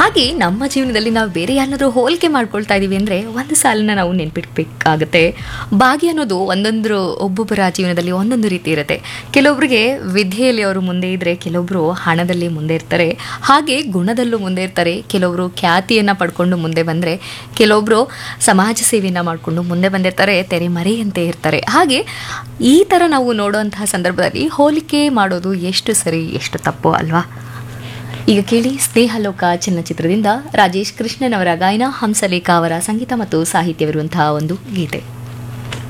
ಹಾಗೆ ನಮ್ಮ ಜೀವನದಲ್ಲಿ ನಾವು ಬೇರೆ ಯಾರನ್ನಾದ್ರೂ ಹೋಲಿಕೆ ಮಾಡ್ಕೊಳ್ತಾ ಇದೀವಿ ಅಂದರೆ ಒಂದು ಸಾಲನ್ನ ನಾವು ನೆನ್ಪಿಟ್ಬೇಕಾಗತ್ತೆ ಭಾಗ್ಯ ಅನ್ನೋದು ಒಂದೊಂದು ಒಬ್ಬೊಬ್ಬರ ಜೀವನದಲ್ಲಿ ಒಂದೊಂದು ರೀತಿ ಇರುತ್ತೆ ಕೆಲವೊಬ್ಬರಿಗೆ ವಿದ್ಯೆಯಲ್ಲಿ ಅವರು ಮುಂದೆ ಇದ್ದರೆ ಕೆಲವೊಬ್ಬರು ಹಣದಲ್ಲಿ ಮುಂದೆ ಇರ್ತಾರೆ ಹಾಗೆ ಗುಣದಲ್ಲೂ ಮುಂದೆ ಇರ್ತಾರೆ ಕೆಲವೊಬ್ಬರು ಖ್ಯಾತಿಯನ್ನು ಪಡ್ಕೊಂಡು ಮುಂದೆ ಬಂದರೆ ಕೆಲವೊಬ್ಬರು ಸಮಾಜ ಸೇವೆಯನ್ನು ಮಾಡಿಕೊಂಡು ಮುಂದೆ ಬಂದಿರ್ತಾರೆ ತೆರೆಮರೆಯಂತೆ ಇರ್ತಾರೆ ಹಾಗೆ ಈ ಥರ ನಾವು ನೋಡುವಂತಹ ಸಂದರ್ಭದಲ್ಲಿ ಹೋಲಿಕೆ ಮಾಡೋದು ಎಷ್ಟು ಸರಿ ಎಷ್ಟು ತಪ್ಪು ಅಲ್ವಾ ಈಗ ಕೇಳಿ ಸ್ನೇಹಲೋಕ ಚಲನಚಿತ್ರದಿಂದ ರಾಜೇಶ್ ಕೃಷ್ಣನ್ ಅವರ ಗಾಯನ ಹಂಸಲೇಖ ಅವರ ಸಂಗೀತ ಮತ್ತು ಸಾಹಿತ್ಯವಿರುವಂತಹ ಒಂದು ಗೀತೆ